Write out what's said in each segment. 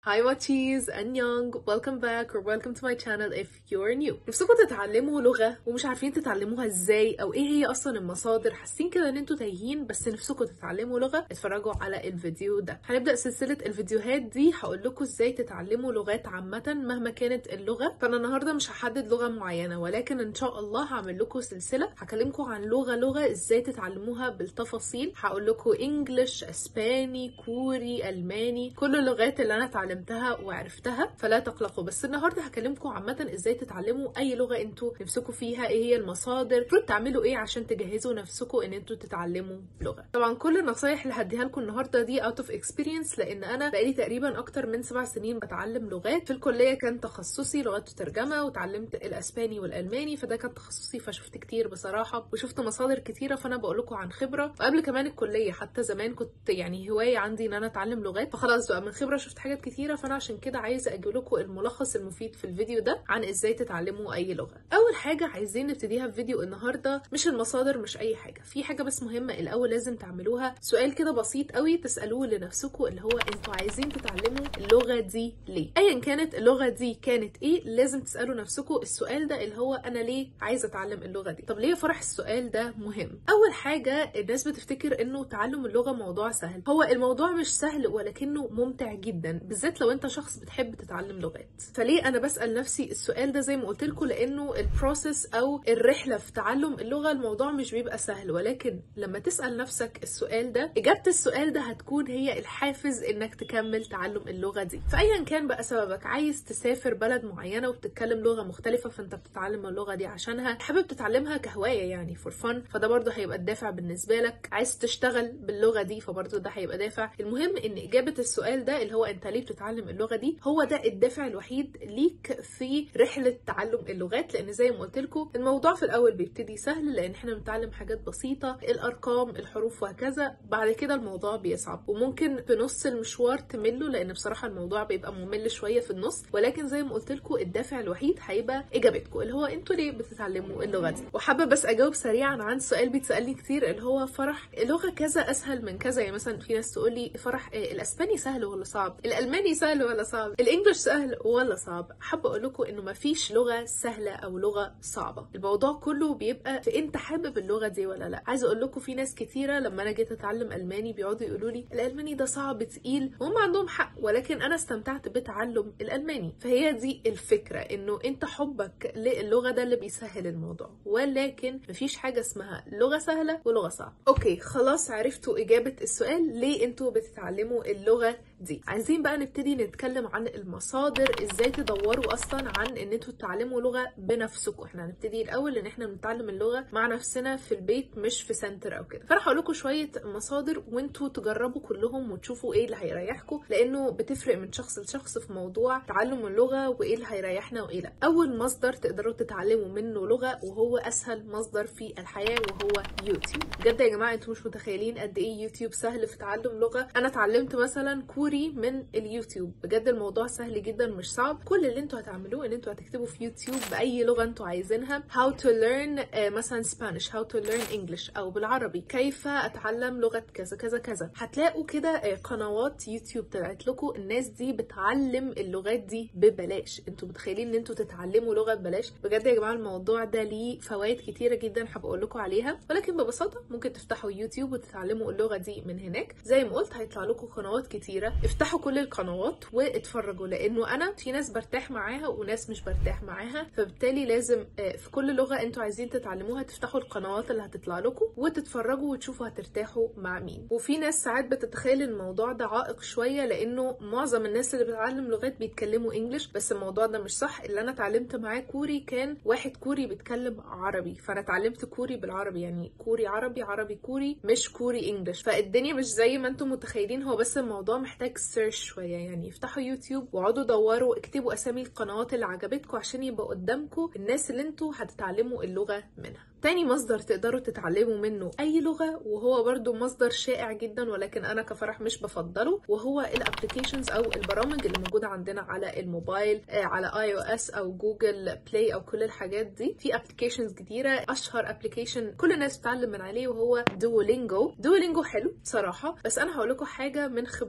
Hi Watchies and Young welcome back or welcome to my channel if you're new نفسكم تتعلموا لغة ومش عارفين تتعلموها ازاي او ايه هي اصلا المصادر حاسين كده ان انتوا تايهين بس نفسكم تتعلموا لغة اتفرجوا على الفيديو ده هنبدأ سلسلة الفيديوهات دي هقول لكم ازاي تتعلموا لغات عامة مهما كانت اللغة فانا النهاردة مش هحدد لغة معينة ولكن ان شاء الله هعمل لكم سلسلة هكلمكم عن لغة لغة ازاي تتعلموها بالتفاصيل هقول لكم انجلش اسباني كوري الماني كل اللغات اللي انا اتعلمتها وعرفتها فلا تقلقوا بس النهارده هكلمكم عامه ازاي تتعلموا اي لغه انتوا نفسكم فيها ايه هي المصادر المفروض تعملوا ايه عشان تجهزوا نفسكم ان انتوا تتعلموا لغه طبعا كل النصايح اللي هديها لكم النهارده دي اوت اوف اكسبيرينس لان انا بقالي تقريبا اكتر من سبع سنين بتعلم لغات في الكليه كان تخصصي لغات وترجمه وتعلمت الاسباني والالماني فده كان تخصصي فشفت كتير بصراحه وشفت مصادر كتيره فانا بقول لكم عن خبره وقبل كمان الكليه حتى زمان كنت يعني هوايه عندي ان انا اتعلم لغات فخلاص بقى من خبره شفت حاجات كتيره فانا عشان كده عايزه اجيب لكم الملخص المفيد في الفيديو ده عن ازاي تتعلموا اي لغه اول حاجه عايزين نبتديها في فيديو النهارده مش المصادر مش اي حاجه في حاجه بس مهمه الاول لازم تعملوها سؤال كده بسيط قوي تسالوه لنفسكم اللي هو انتوا عايزين تتعلموا اللغه دي ليه ايا كانت اللغه دي كانت ايه لازم تسالوا نفسكم السؤال ده اللي هو انا ليه عايزه اتعلم اللغه دي طب ليه يا فرح السؤال ده مهم اول حاجه الناس بتفتكر انه تعلم اللغه موضوع سهل هو الموضوع مش سهل ولكنه ممتع جدا بالذات لو انت شخص بتحب تتعلم لغات فليه انا بسال نفسي السؤال ده زي ما قلت لكم لانه البروسيس او الرحله في تعلم اللغه الموضوع مش بيبقى سهل ولكن لما تسال نفسك السؤال ده اجابه السؤال ده هتكون هي الحافز انك تكمل تعلم اللغه دي فايا كان بقى سببك عايز تسافر بلد معينه وبتتكلم لغه مختلفه فانت بتتعلم اللغه دي عشانها حابب تتعلمها كهوايه يعني فور فن فده برضه هيبقى الدافع بالنسبه لك عايز تشتغل باللغه دي فبرضه ده هيبقى دافع المهم ان اجابه السؤال ده اللي هو انت ليه بتتعلم اللغه دي هو ده الدافع الوحيد ليك في رحله تعلم اللغات لان زي ما قلت لكم الموضوع في الاول بيبتدي سهل لان احنا بنتعلم حاجات بسيطه الارقام الحروف وهكذا بعد كده الموضوع بيصعب وممكن في نص المشوار تملوا لان بصراحه الموضوع بيبقى ممل شويه في النص ولكن زي ما قلت لكم الدافع الوحيد هيبقى اجابتكم اللي هو انتوا ليه بتتعلموا اللغه دي وحابه بس اجاوب سريعا عن سؤال بيتسالني كتير اللي هو فرح اللغه كذا اسهل من كذا يعني مثلا في ناس تقول لي فرح الاسباني سهل ولا صعب الالماني سهل ولا صعب الانجليش سهل ولا صعب حابه اقول لكم انه مفيش لغه سهله او لغه صعبه الموضوع كله بيبقى في انت حابب اللغه دي ولا لا عايزه اقول لكم في ناس كتيره لما انا جيت اتعلم الماني بيقعدوا يقولوا لي الالماني ده صعب تقيل وهم عندهم حق ولكن انا استمتعت بتعلم الالماني فهي دي الفكره انه انت حبك للغه ده اللي بيسهل الموضوع ولكن مفيش حاجه اسمها لغه سهله ولغه صعبه اوكي خلاص عرفتوا اجابه السؤال ليه انتوا بتتعلموا اللغه دي عايزين بقى نبتدي نتكلم عن المصادر ازاي تدوروا اصلا عن ان انتوا تتعلموا لغه بنفسكم احنا هنبتدي الاول ان احنا بنتعلم اللغه مع نفسنا في البيت مش في سنتر او كده فانا هقول لكم شويه مصادر وانتوا تجربوا كلهم وتشوفوا ايه اللي هيريحكم لانه بتفرق من شخص لشخص في موضوع تعلم اللغه وايه اللي هيريحنا وايه لا اول مصدر تقدروا تتعلموا منه لغه وهو اسهل مصدر في الحياه وهو يوتيوب بجد يا جماعه انتوا مش متخيلين قد ايه يوتيوب سهل في تعلم لغه انا اتعلمت مثلا كوري من اليوتيوب بجد الموضوع سهل جدا مش صعب كل اللي انتوا هتعملوه ان انتوا هتكتبوا في يوتيوب باي لغه انتوا عايزينها how to learn uh, مثلا Spanish how to learn English او بالعربي كيف اتعلم لغه كذا كذا كذا هتلاقوا كده uh, قنوات يوتيوب طلعت لكم الناس دي بتعلم اللغات دي ببلاش انتوا متخيلين ان انتوا تتعلموا لغه ببلاش بجد يا جماعه الموضوع ده ليه فوائد كتيره جدا هبقى اقول لكم عليها ولكن ببساطه ممكن تفتحوا يوتيوب وتتعلموا اللغه دي من هناك زي ما قلت هيطلع لكم قنوات كتيره افتحوا كل القنوات واتفرجوا لانه انا في ناس برتاح معاها وناس مش برتاح معاها فبالتالي لازم في كل لغه انتوا عايزين تتعلموها تفتحوا القنوات اللي هتطلع لكم وتتفرجوا وتشوفوا هترتاحوا مع مين وفي ناس ساعات بتتخيل الموضوع ده عائق شويه لانه معظم الناس اللي بتتعلم لغات بيتكلموا انجلش بس الموضوع ده مش صح اللي انا اتعلمت معاه كوري كان واحد كوري بيتكلم عربي فانا اتعلمت كوري بالعربي يعني كوري عربي عربي كوري مش كوري انجلش فالدنيا مش زي ما انتم متخيلين هو بس الموضوع محتاج سيرش شويه يعني افتحوا يوتيوب واقعدوا دوروا اكتبوا اسامي القنوات اللي عجبتكم عشان يبقى قدامكم الناس اللي انتوا هتتعلموا اللغه منها تاني مصدر تقدروا تتعلموا منه اي لغه وهو برضو مصدر شائع جدا ولكن انا كفرح مش بفضله وهو الابلكيشنز او البرامج اللي موجوده عندنا على الموبايل على اي او اس او جوجل بلاي او كل الحاجات دي في ابلكيشنز كتيره اشهر ابلكيشن كل الناس بتتعلم من عليه وهو دوولينجو دوولينجو حلو صراحه بس انا هقول لكم حاجه من خبرتي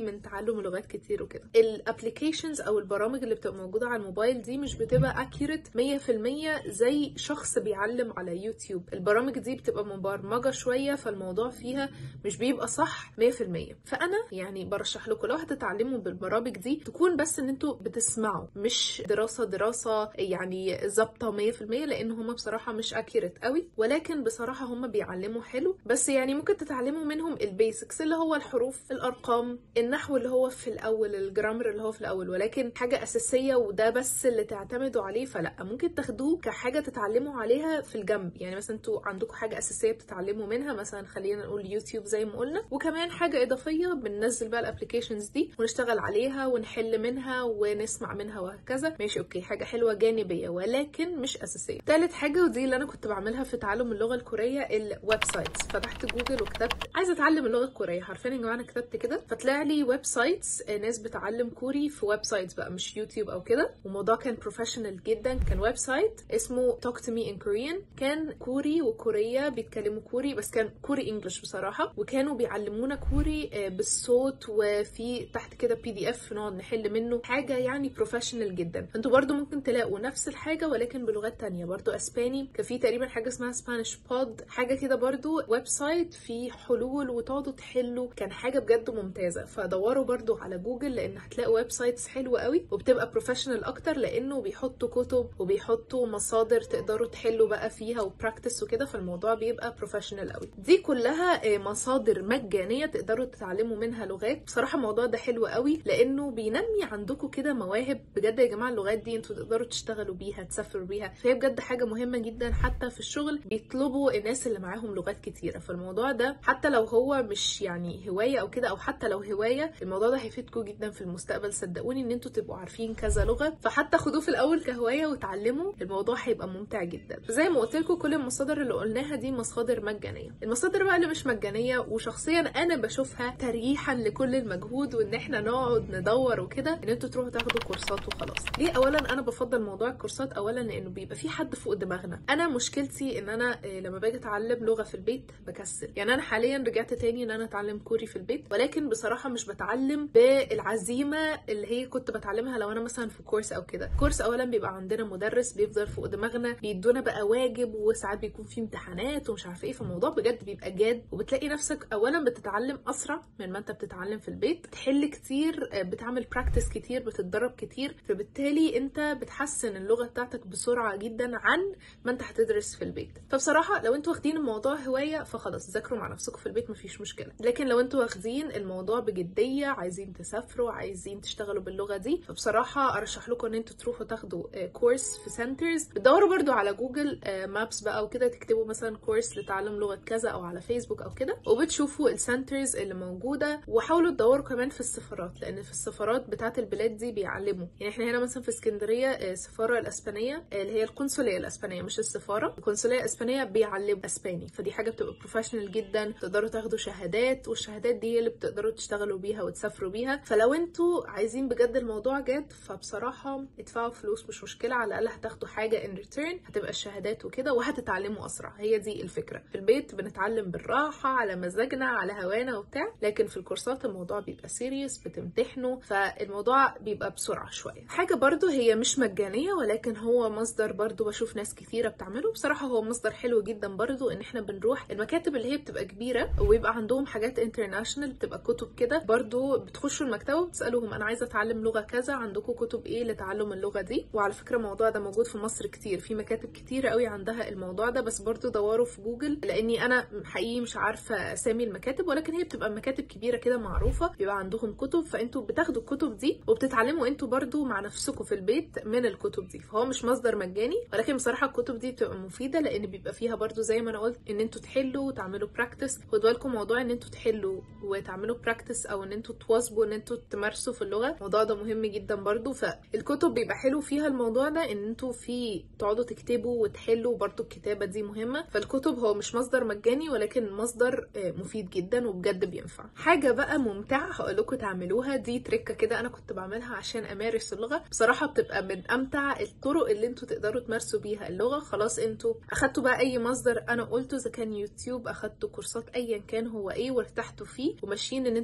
من تعلم لغات كتير وكده الابلكيشنز او البرامج اللي بتبقى موجوده على الموبايل دي مش بتبقى اكيوريت 100% زي شخص بيعلم على يوتيوب البرامج دي بتبقى مبرمجه شويه فالموضوع فيها مش بيبقى صح 100% فانا يعني برشح لكم لو هتتعلموا بالبرامج دي تكون بس ان انتوا بتسمعوا مش دراسه دراسه يعني ظابطه 100% لان هم بصراحه مش اكيوريت قوي ولكن بصراحه هم بيعلموا حلو بس يعني ممكن تتعلموا منهم البيسكس اللي هو الحروف الارقام النحو اللي هو في الاول الجرامر اللي هو في الاول ولكن حاجه اساسيه وده بس اللي تعتمدوا عليه فلا ممكن تاخدوه كحاجه تتعلموا عليها في الجنب يعني مثلا انتوا عندكم حاجه اساسيه بتتعلموا منها مثلا خلينا نقول يوتيوب زي ما قلنا وكمان حاجه اضافيه بننزل بقى الابلكيشنز دي ونشتغل عليها ونحل منها ونسمع منها وهكذا ماشي اوكي حاجه حلوه جانبيه ولكن مش اساسيه تالت حاجه ودي اللي انا كنت بعملها في تعلم اللغه الكوريه الويب سايتس فتحت جوجل وكتبت عايزه اتعلم اللغه الكوريه حرفيا يا جماعه انا كتبت كده فطلع لي ويب سايتس ناس بتعلم كوري في ويب سايتس بقى مش يوتيوب او كده والموضوع كان بروفيشنال جدا كان ويب سايت اسمه Talk to me in Korean كان كوري وكوريا بيتكلموا كوري بس كان كوري انجلش بصراحه وكانوا بيعلمونا كوري بالصوت وفي تحت كده بي دي اف نقعد نحل منه حاجه يعني بروفيشنال جدا انتوا برضو ممكن تلاقوا نفس الحاجه ولكن بلغات تانية برضو اسباني كان في تقريبا حاجه اسمها سبانيش بود حاجه كده برضو ويب سايت فيه حلول وتقعدوا تحلوا كان حاجه بجد ممتازه فدوروا برضو على جوجل لان هتلاقوا ويب سايتس حلوه قوي وبتبقى بروفيشنال اكتر لانه بيحطوا كتب وبيحطوا مصادر تقدروا تحلوا بقى فيها وبراكتس وكده فالموضوع بيبقى بروفيشنال قوي دي كلها مصادر مجانيه تقدروا تتعلموا منها لغات بصراحه الموضوع ده حلو قوي لانه بينمي عندكم كده مواهب بجد يا جماعه اللغات دي انتوا تقدروا تشتغلوا بيها تسافروا بيها فهي بجد حاجه مهمه جدا حتى في الشغل بيطلبوا الناس اللي معاهم لغات كتيره فالموضوع ده حتى لو هو مش يعني هوايه او كده او حتى لو هوايه الموضوع ده هيفيدكم جدا في المستقبل صدقوني ان انتوا تبقوا عارفين كذا لغه فحتى خدوه في الاول كهوايه وتعلموا الموضوع هيبقى ممتع جدا فزي ما قلت لكم كل المصادر اللي قلناها دي مصادر مجانيه المصادر بقى اللي مش مجانيه وشخصيا انا بشوفها تريحا لكل المجهود وان احنا نقعد ندور وكده ان انتوا تروحوا تاخدوا كورسات وخلاص ليه اولا انا بفضل موضوع الكورسات اولا لانه بيبقى في حد فوق دماغنا انا مشكلتي ان انا لما باجي اتعلم لغه في البيت بكسل يعني انا حاليا رجعت تاني ان انا اتعلم كوري في البيت ولكن بصراحه مش بتعلم بالعزيمه اللي هي كنت بتعلمها لو انا مثلا في كورس او كده كورس اولا بيبقى عندنا مدرس بيفضل فوق دماغنا بيدونا بقى واجب وساعات بيكون في امتحانات ومش عارفه ايه فالموضوع بجد بيبقى جاد وبتلاقي نفسك اولا بتتعلم اسرع من ما انت بتتعلم في البيت بتحل كتير بتعمل براكتس كتير بتتدرب كتير فبالتالي انت بتحسن اللغه بتاعتك بسرعه جدا عن ما انت هتدرس في البيت فبصراحه لو انتوا واخدين الموضوع هوايه فخلاص ذاكروا مع نفسكم في البيت مفيش مشكله لكن لو انتوا واخدين الموضوع بجديه عايزين تسافروا عايزين تشتغلوا باللغه دي فبصراحه ارشح لكم ان انتوا تروحوا تاخدوا كورس في سنترز بتدوروا برضو على جوجل مابس بقى وكده تكتبوا مثلا كورس لتعلم لغه كذا او على فيسبوك او كده وبتشوفوا السنترز اللي موجوده وحاولوا تدوروا كمان في السفارات لان في السفارات بتاعه البلاد دي بيعلموا يعني احنا هنا مثلا في اسكندريه السفاره الاسبانيه اللي هي القنصليه الاسبانيه مش السفاره القنصليه الاسبانيه بيعلموا اسباني فدي حاجه بتبقى بروفيشنال جدا تقدروا تاخدوا شهادات والشهادات دي هي اللي بتقدروا تشتغلوا بيها وتسافروا بيها فلو انتوا عايزين بجد الموضوع جد فبصراحه ادفعوا فلوس مش مشكله على الاقل هتاخدوا حاجه ان ريتيرن هتبقى الشهادات وكده وهتتعلموا اسرع هي دي الفكره في البيت بنتعلم بالراحه على مزاجنا على هوانا وبتاع لكن في الكورسات الموضوع بيبقى سيريس بتمتحنوا فالموضوع بيبقى بسرعه شويه حاجه برضو هي مش مجانيه ولكن هو مصدر برضو بشوف ناس كثيره بتعمله بصراحه هو مصدر حلو جدا برضو ان احنا بنروح المكاتب اللي هي بتبقى كبيره ويبقى عندهم حاجات انترناشونال بتبقى كتب كده برضو بتخشوا المكتبه وتسالوهم انا عايزه اتعلم لغه كذا عندكم كتب ايه لتعلم اللغه دي وعلى فكره الموضوع ده موجود في مصر كتير في مكاتب كتير قوي عندها الموضوع ده بس برضو دوروا في جوجل لاني انا حقيقي مش عارفه اسامي المكاتب ولكن هي بتبقى مكاتب كبيره كده معروفه بيبقى عندهم كتب فانتوا بتاخدوا الكتب دي وبتتعلموا انتوا برضو مع نفسكم في البيت من الكتب دي فهو مش مصدر مجاني ولكن بصراحه الكتب دي بتبقى مفيده لان بيبقى فيها برضو زي ما انا قلت ان انتوا تحلوا وتعملوا براكتس خدوا بالكم موضوع ان انتوا تحلوا وتعملوا براكتس او ان انتوا تواظبوا ان انتوا تمارسوا في اللغه الموضوع ده مهم جدا برضو فالكتب بيبقى حلو فيها الموضوع ده ان انتوا في تقعدوا تكتبوا وتحلوا برضو الكتابه دي مهمه فالكتب هو مش مصدر مجاني ولكن مصدر مفيد جدا وبجد بينفع حاجه بقى ممتعه هقول لكم تعملوها دي تريكه كده انا كنت بعملها عشان امارس اللغه بصراحه بتبقى من امتع الطرق اللي انتوا تقدروا تمارسوا بيها اللغه خلاص انتوا اخدتوا بقى اي مصدر انا قلته اذا كان يوتيوب اخدتوا كورسات ايا كان هو ايه وارتحتوا فيه وماشيين ان انتوا خلاص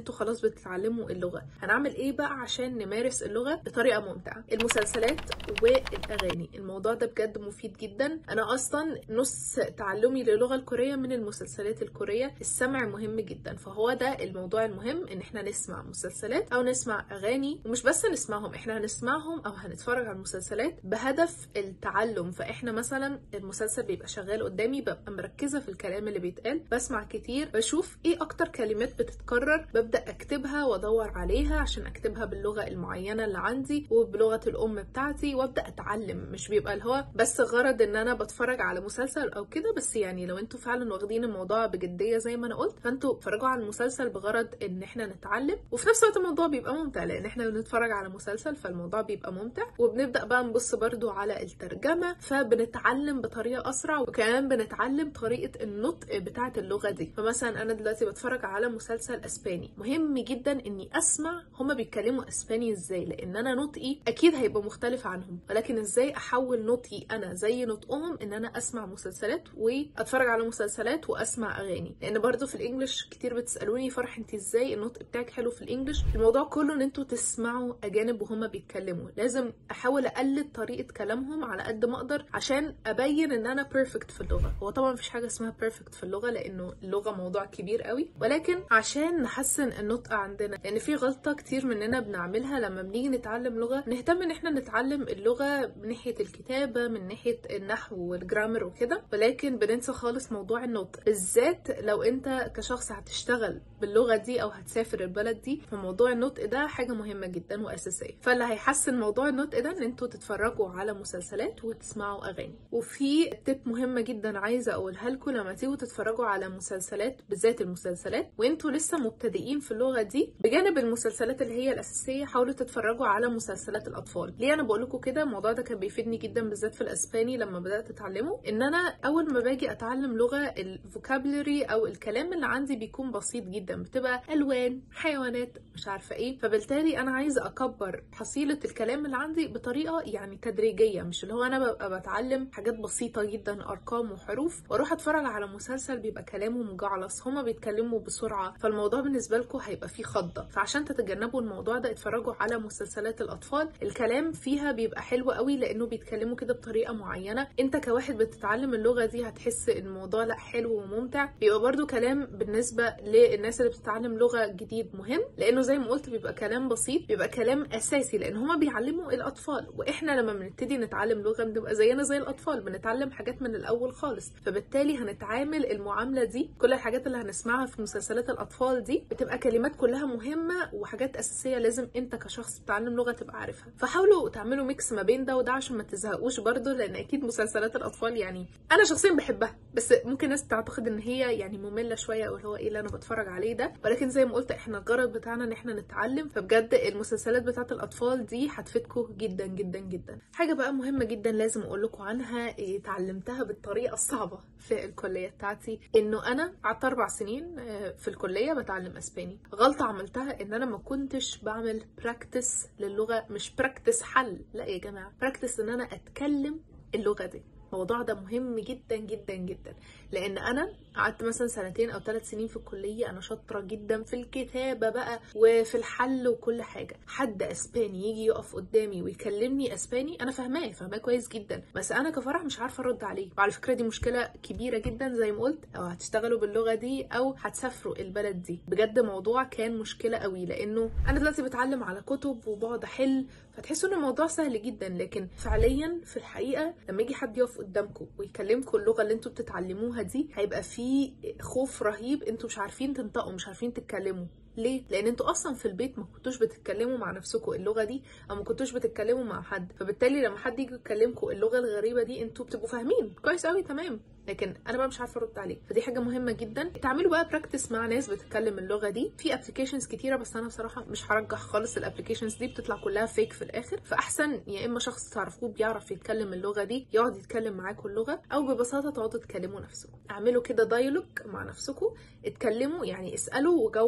بتتعلموا اللغه هنعمل ايه بقى عشان نمارس اللغه بطريقه ممتعه المسلسلات والاغاني الموضوع ده بجد مفيد جدا انا اصلا نص تعلمي للغه الكوريه من المسلسلات الكوريه السمع مهم جدا فهو ده الموضوع المهم ان احنا نسمع مسلسلات او نسمع اغاني ومش بس نسمعهم احنا هنسمعهم او هنتفرج على المسلسلات بهدف التعلم فاحنا مثلا المسلسل بيبقى شغال قدامي ببقى مركزه في الكلام اللي بيتقال بسمع كتير بشوف ايه اكتر كلمات بتتكرر ببدا اكتبها وادور عليها عشان اكتبها باللغه المعينه اللي عندي وبلغه الام بتاعتي وابدا اتعلم مش بيبقى اللي هو بس غرض ان انا بتفرج على مسلسل او كده بس يعني لو انتوا فعلا واخدين الموضوع بجديه زي ما انا قلت فانتوا اتفرجوا على المسلسل بغرض ان احنا نتعلم وفي نفس الوقت الموضوع بيبقى ممتع لان احنا بنتفرج على مسلسل فالموضوع بيبقى ممتع وبنبدا بقى نبص برضو على الترجمه فبنتعلم بطريقه اسرع وكمان بنتعلم طريقه النطق بتاعه اللغه دي فمثلا انا دلوقتي بتفرج على مسلسل اسباني مهم جدا اني اسمع هما بيتكلموا اسباني ازاي لان انا نطقي اكيد هيبقى مختلف عنهم ولكن ازاي احول نطقي انا زي نطقهم ان انا اسمع مسلسلات واتفرج على مسلسلات واسمع اغاني لان برضو في الانجليش كتير بتسالوني فرح انت ازاي النطق بتاعك حلو في الانجليش الموضوع كله ان انتوا تسمعوا اجانب وهما بيتكلموا لازم احاول اقلد طريقه كلامهم على قد ما اقدر عشان ابين ان انا بيرفكت في اللغه هو طبعا مفيش حاجه اسمها بيرفكت في اللغه لانه اللغه موضوع كبير قوي ولكن عشان نحسن النطق عندنا لان في غلطه كتير مننا بنعملها لما بنيجي نتعلم لغه نهتم ان احنا نتعلم اللغه من ناحيه الكتابه من ناحيه النحو والجرامر وكده ولكن بننسى خالص موضوع النطق بالذات لو انت كشخص هتشتغل باللغه دي او هتسافر البلد دي فموضوع النطق ده حاجه مهمه جدا واساسيه فاللي هيحسن موضوع النطق ده ان انتوا تتفرجوا على مسلسلات وتسمعوا اغاني وفي تip مهمه جدا عايزه اقولها لكم لما تيجوا تتفرجوا على مسلسلات بالذات المسلسلات وانتوا لسه مبتدئين في اللغه دي بجانب المسلسلات اللي هي الاساسيه حاولوا تتفرجوا على مسلسلات الاطفال ليه انا بقول لكم كده الموضوع ده كان بيفيدني جدا بالذات في الاسباني لما بدات اتعلمه ان انا اول ما باجي اتعلم لغه الفوكابلري او الكلام اللي عندي بيكون بسيط جدا بتبقى الوان حيوانات مش عارفه ايه فبالتالي انا عايزه اكبر حصيله الكلام اللي عندي بطريقه يعني تدريجيه مش اللي هو انا ببقى بتعلم حاجات بسيطه جدا ارقام وحروف واروح اتفرج على مسلسل بيبقى كلامه مجعلص هما بيتكلموا بسرعه فالموضوع بالنسبه لكم هيبقى فيه خضه فعشان تتجنبوا الموضوع ده اتفرجوا على مسلسلات الاطفال الكلام فيها بيبقى حلو قوي لانه بيتكلموا كده بطريقه معينه انت كواحد بتتعلم اللغه دي هتحس ان الموضوع لا حلو وممتع بيبقى برضو كلام بالنسبه للناس اللي بتتعلم لغه جديد مهم لانه زي ما قلت بيبقى كلام بسيط بيبقى كلام اساسي لان هما بيعلموا الاطفال واحنا لما بنبتدي نتعلم لغه بنبقى زينا زي الاطفال بنتعلم حاجات من الاول خالص فبالتالي هنتعامل المعامله دي كل الحاجات اللي هنسمعها في مسلسلات الاطفال دي بتبقى كلمات كلها مهمه وحاجات اساسيه لازم انت كشخص بتتعلم لغه تبقى عارفها فحاولوا تعملوا ميكس ما بين ده وده عشان ما تزهقوش برضه لان اكيد مسلسلات الاطفال يعني انا شخصيا بحبها بس ممكن ناس تعتقد ان هي يعني ممله شويه او اللي هو ايه اللي انا بتفرج عليه ده ولكن زي ما قلت احنا الغرض بتاعنا ان احنا نتعلم فبجد المسلسلات بتاعت الاطفال دي هتفيدكم جدا جدا جدا حاجه بقى مهمه جدا لازم اقول لكم عنها إيه، اتعلمتها بالطريقه الصعبه في الكليه بتاعتي انه انا قعدت اربع سنين آه، في الكليه بتعلم اسباني غلطه عملتها ان انا ما كنتش بعمل براكتس للغه مش براكتس حل لا يا جماعه براكتس ان انا اتكلم اللغه دي الموضوع ده مهم جدا جدا جدا لان انا قعدت مثلا سنتين او ثلاث سنين في الكليه انا شاطره جدا في الكتابه بقى وفي الحل وكل حاجه حد اسباني يجي يقف قدامي ويكلمني اسباني انا فاهماه فاهماه كويس جدا بس انا كفرح مش عارفه ارد عليه وعلى فكره دي مشكله كبيره جدا زي ما قلت او هتشتغلوا باللغه دي او هتسافروا البلد دي بجد موضوع كان مشكله قوي لانه انا دلوقتي بتعلم على كتب وبقعد احل فتحسوا ان الموضوع سهل جدا لكن فعليا في الحقيقه لما يجي حد يقف قدامكم ويكلمكم اللغه اللي انتوا بتتعلموها دي هيبقى في خوف رهيب انتوا مش عارفين تنطقوا مش عارفين تتكلموا ليه؟ لان انتوا اصلا في البيت ما كنتوش بتتكلموا مع نفسكم اللغه دي او ما كنتوش بتتكلموا مع حد فبالتالي لما حد يجي يكلمكم اللغه الغريبه دي انتوا بتبقوا فاهمين كويس قوي تمام لكن انا بقى مش عارفه ارد عليه فدي حاجه مهمه جدا تعملوا بقى براكتس مع ناس بتتكلم اللغه دي في ابلكيشنز كتيره بس انا بصراحه مش هرجح خالص الابلكيشنز دي بتطلع كلها فيك في الاخر فاحسن يا اما شخص تعرفوه بيعرف يتكلم اللغه دي يقعد يتكلم معاكم اللغه او ببساطه تقعدوا تكلموا نفسكم اعملوا كده دايلوج مع نفسكم اتكلموا يعني اسالوا وجاوبوا على نفسكم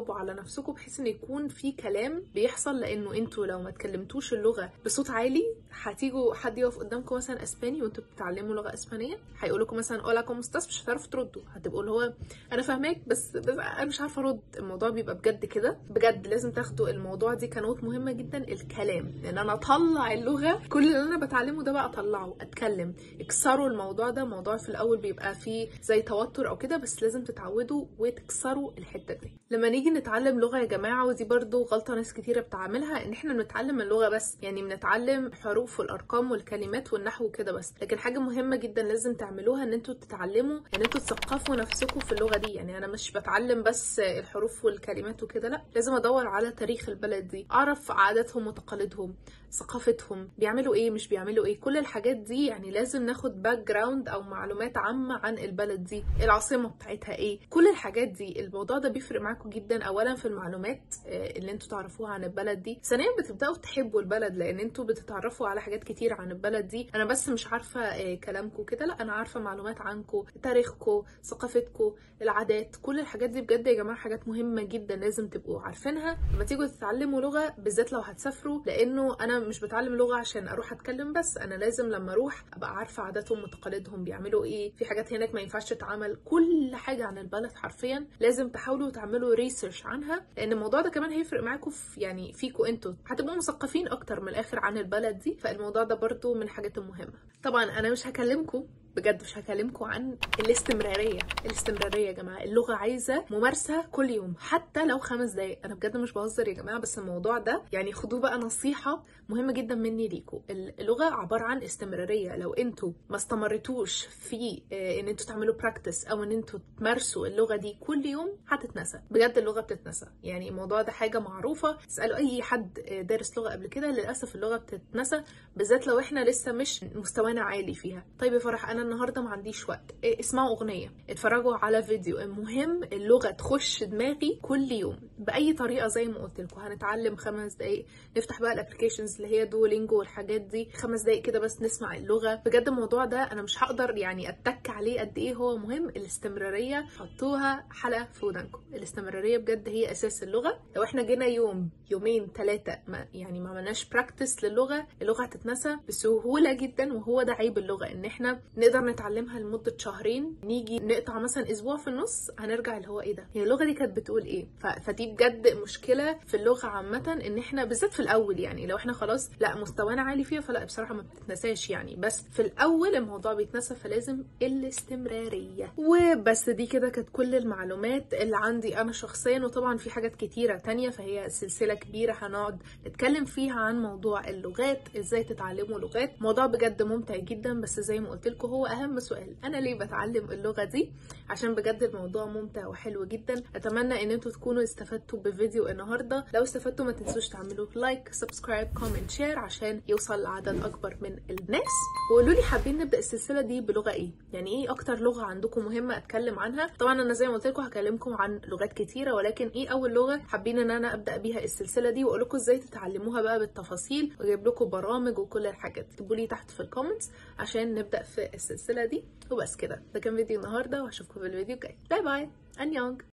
نفسكم بحيث ان يكون في كلام بيحصل لانه انتوا لو ما اتكلمتوش اللغه بصوت عالي هتيجوا حد يقف قدامكم مثلا اسباني وانتوا بتتعلموا لغه اسبانيه هيقول لكم مثلا اولا كوم استاس مش هتعرفوا تردوا هتبقوا اللي هو انا فاهماك بس, بس انا مش عارفه ارد الموضوع بيبقى بجد كده بجد لازم تاخدوا الموضوع دي كنوت مهمه جدا الكلام لان انا اطلع اللغه كل اللي انا بتعلمه ده بقى اطلعه اتكلم اكسروا الموضوع ده الموضوع في الاول بيبقى فيه زي توتر او كده بس لازم تتعودوا وتكسروا الحته دي لما نيجي نتعلم لغه يا جماعه ودي برضو غلطه ناس كتيره بتعملها ان احنا بنتعلم اللغه بس يعني بنتعلم حروف والارقام والكلمات والنحو وكده بس لكن حاجه مهمه جدا لازم تعملوها ان انتوا تتعلموا ان انتوا تثقفوا نفسكم في اللغه دي يعني انا مش بتعلم بس الحروف والكلمات وكده لا لازم ادور على تاريخ البلد دي اعرف عاداتهم وتقاليدهم ثقافتهم بيعملوا ايه مش بيعملوا ايه كل الحاجات دي يعني لازم ناخد باك جراوند او معلومات عامه عن البلد دي العاصمه بتاعتها ايه كل الحاجات دي الموضوع ده بيفرق معاكم جدا اولا في المعلومات اللي انتوا تعرفوها عن البلد دي ثانيا بتبداوا تحبوا البلد لان انتوا بتتعرفوا على حاجات كتير عن البلد دي انا بس مش عارفه كلامكم كده لا انا عارفه معلومات عنكم تاريخكم ثقافتكم العادات كل الحاجات دي بجد يا جماعه حاجات مهمه جدا لازم تبقوا عارفينها لما تيجوا تتعلموا لغه بالذات لو هتسافروا لانه انا مش بتعلم لغه عشان اروح اتكلم بس انا لازم لما اروح ابقى عارفه عاداتهم وتقاليدهم بيعملوا ايه في حاجات هناك ما ينفعش تتعمل كل حاجه عن البلد حرفيا لازم تحاولوا تعملوا ريسيرش عنها لان الموضوع ده كمان هيفرق معاكم في يعني فيكم انتوا هتبقوا مثقفين اكتر من الاخر عن البلد دي فالموضوع ده برضو من الحاجات المهمه طبعا انا مش هكلمكم بجد مش هكلمكم عن الاستمراريه الاستمراريه يا جماعه اللغه عايزه ممارسه كل يوم حتى لو خمس دقايق انا بجد مش بهزر يا جماعه بس الموضوع ده يعني خدوه بقى نصيحه مهمه جدا مني ليكم اللغه عباره عن استمراريه لو انتوا ما استمرتوش في ان انتوا تعملوا براكتس او ان انتوا تمارسوا اللغه دي كل يوم هتتنسى بجد اللغه بتتنسى يعني الموضوع ده حاجه معروفه اسالوا اي حد دارس لغه قبل كده للاسف اللغه بتتنسى بالذات لو احنا لسه مش مستوانا عالي فيها طيب يا فرح انا النهارده ما عنديش وقت إيه اسمعوا اغنيه اتفرجوا على فيديو المهم اللغه تخش دماغي كل يوم باي طريقه زي ما قلت لكم هنتعلم خمس دقائق نفتح بقى الابلكيشنز اللي هي دولينجو والحاجات دي خمس دقائق كده بس نسمع اللغه بجد الموضوع ده انا مش هقدر يعني اتك عليه قد ايه هو مهم الاستمراريه حطوها حلقه في ودانكم الاستمراريه بجد هي اساس اللغه لو احنا جينا يوم يومين ثلاثه ما يعني ما عملناش براكتس للغه اللغه هتتنسى بسهوله جدا وهو ده عيب اللغه ان احنا نقدر نتعلمها لمده شهرين نيجي نقطع مثلا اسبوع في النص هنرجع اللي هو ايه ده هي اللغه دي كانت بتقول ايه ف... فدي بجد مشكله في اللغه عامه ان احنا بالذات في الاول يعني لو احنا خلاص لا مستوانا عالي فيها فلا بصراحه ما بتتنساش يعني بس في الاول الموضوع بيتنسى فلازم الاستمراريه وبس دي كده كانت كل المعلومات اللي عندي انا شخصيا وطبعا في حاجات كتيره تانية فهي سلسله كبيره هنقعد نتكلم فيها عن موضوع اللغات ازاي تتعلموا لغات موضوع بجد ممتع جدا بس زي ما قلت لكم هو اهم سؤال انا ليه بتعلم اللغه دي عشان بجد الموضوع ممتع وحلو جدا اتمنى ان انتوا تكونوا استفدتوا بفيديو النهارده لو استفدتوا ما تنسوش تعملوا لايك سبسكرايب كومنت شير عشان يوصل لعدد اكبر من الناس وقولوا لي حابين نبدا السلسله دي بلغه ايه يعني ايه اكتر لغه عندكم مهمه اتكلم عنها طبعا انا زي ما قلت لكم هكلمكم عن لغات كتيره ولكن ايه اول لغه حابين ان انا ابدا بيها السلسله دي واقول لكم ازاي تتعلموها بقى بالتفاصيل واجيب لكم برامج وكل الحاجات اكتبوا لي تحت في الكومنتس عشان نبدا في السلسله دي وبس كده ده كان فيديو النهارده واشوفكم في الفيديو الجاي باي باي انيونج